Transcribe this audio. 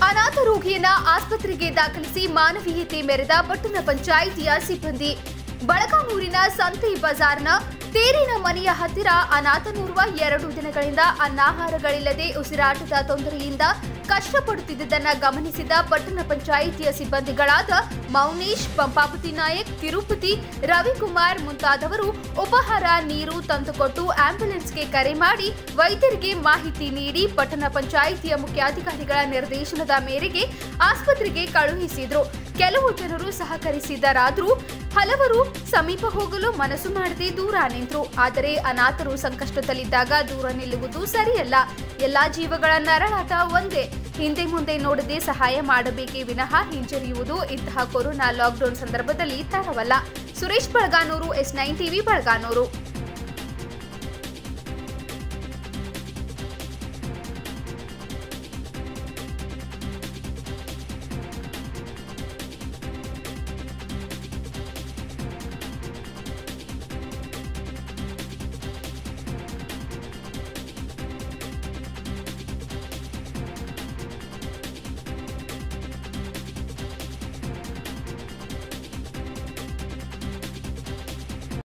ಅನಾಥ ರೋಗಿಯನ್ನ ಆಸ್ಪತ್ರೆಗೆ ದಾಖಲಿಸಿ ಮಾನವೀಯತೆ ಮೆರೆದ ಪಟ್ಟಣ ಪಂಚಾಯಿತಿಯ ಸಿಬ್ಬಂದಿ ಬಳಕಾಮೂರಿನ ಸಂತೆ ಬಜಾರ್ನ ತೇರಿನ ಮನೆಯ ಹತ್ತಿರ ಅನಾಥನೋರ್ವ ಎರಡು ದಿನಗಳಿಂದ ಅನ್ನಾಹಾರಗಳಿಲ್ಲದೆ ಉಸಿರಾಟದ ತೊಂದರೆಯಿಂದ ಕಷ್ಟಪಡುತ್ತಿದ್ದುದನ್ನ ಗಮನಿಸಿದ ಪಟ್ಟಣ ಪಂಚಾಯಿತಿಯ ಸಿಬ್ಬಂದಿಗಳಾದ ಮೌನೇಶ್ ಪಂಪಾಪತಿ ನಾಯಕ್ ತಿರುಪತಿ ರವಿಕುಮಾರ್ ಮುಂತಾದವರು ಉಪಹಾರ ನೀರು ತಂದುಕೊಟ್ಟು ಆಂಬ್ಯುಲೆನ್ಸ್ಗೆ ಕರೆ ಮಾಡಿ ವೈದ್ಯರಿಗೆ ಮಾಹಿತಿ ನೀಡಿ ಪಟ್ಟಣ ಪಂಚಾಯಿತಿಯ ಮುಖ್ಯಾಧಿಕಾರಿಗಳ ನಿರ್ದೇಶನದ ಮೇರೆಗೆ ಆಸ್ಪತ್ರೆಗೆ ಕಳುಹಿಸಿದ್ರು ಕೆಲವು ಜನರು ಸಹಕರಿಸಿದರಾದರೂ ಹಲವರು ಸಮೀಪ ಹೋಗಲು ಮನಸ್ಸು ಮಾಡದೆ ದೂರ ನಿಂತರು ಆದರೆ ಅನಾಥರು ಸಂಕಷ್ಟದಲ್ಲಿದ್ದಾಗ ದೂರ ನಿಲ್ಲುವುದು ಸರಿಯಲ್ಲ ಎಲ್ಲಾ ಜೀವಗಳ ನರಳಾಟ ಒಂದೇ ಹಿಂದೆ ಮುಂದೆ ನೋಡದೆ ಸಹಾಯ ಮಾಡಬೇಕೇ ವಿನಃ ಹಿಂಜರಿಯುವುದು ಇಂತಹ ಕೊರೋನಾ ಲಾಕ್ಡೌನ್ ಸಂದರ್ಭದಲ್ಲಿ ತರವಲ್ಲ Suresh Balaganur S nine TV Balaganur